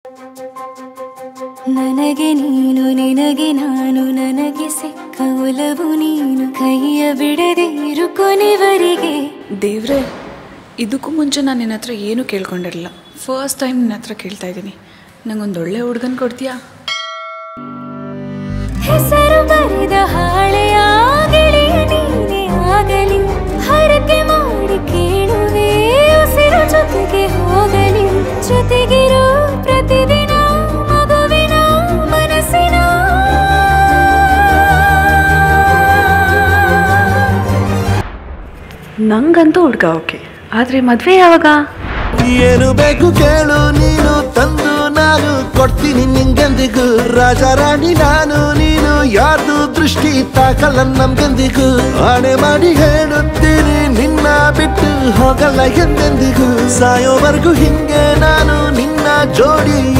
ನನಗೆ ನೀನು ನಿನಗೆ ನಾನು ನನಗೆ ಸಿಕ್ಕ ಒಲವು ನೀನು ಕೈಯ ಬಿಡದೆ ಇರು ಕೊನೆವರೆಗೆ ದೇವ್ರೆ ಇದಕ್ಕೂ ಮುಂಚೆ ನಾನು ನಿನ್ನ ಹತ್ರ ಏನೂ ಕೇಳ್ಕೊಂಡಿರಲಿಲ್ಲ ಫಸ್ಟ್ ಟೈಮ್ ನಿನ್ನ ಹತ್ರ ಕೇಳ್ತಾ ಇದ್ದೀನಿ ನಂಗೊಂದು ಒಳ್ಳೆ ಹುಡ್ಗನ್ ಕೊಡ್ತೀಯಾ ಹೆಸರು ಬರೆದ ಹಾಳೆಯ ಗೆಳೆಯ ನೀನೇ ಆಗಲಿ ಹರಕೆ ಮಾಡಿ ಕೇಳುವೆ ಉಸಿರು ಜೊತೆಗೆ ಹೋಗಲಿ ಜೊತೆಗಿರೋ ಪ್ರತಿದಿನ ಮಗುವಿನ ಮನಸ್ಸಿನ ನಂಗಂತೂ ಹುಡ್ಗ ಓಕೆ ಆದರೆ ಮದುವೆ ಯಾವಾಗ ಏನು ಬೇಕು ಕೇಳು ನೀನು ತಂದು ನಾನು ಕೊಡ್ತೀನಿ ನಿಂಗೆಂದಿಗೂ ರಾಜ ರಾಣಿ ನಾನು ನೀನು ಯಾರ್ದು ದೃಷ್ಟಿ ತಾಕಲ್ಲ ನಮ್ಗೆಂದಿಗೂ ಆಣೆ ಮಾಡಿ ಹೇಳುತ್ತೀನಿ ನಿನ್ನ ಬಿಟ್ಟು ಹೋಗಲ್ಲ ಎಂದೆಂದಿಗೂ ಸಾಯೋವರೆಗೂ ಹಿಂಗೆ ನಾನು ನಿನ್ನ ಜೋಡಿ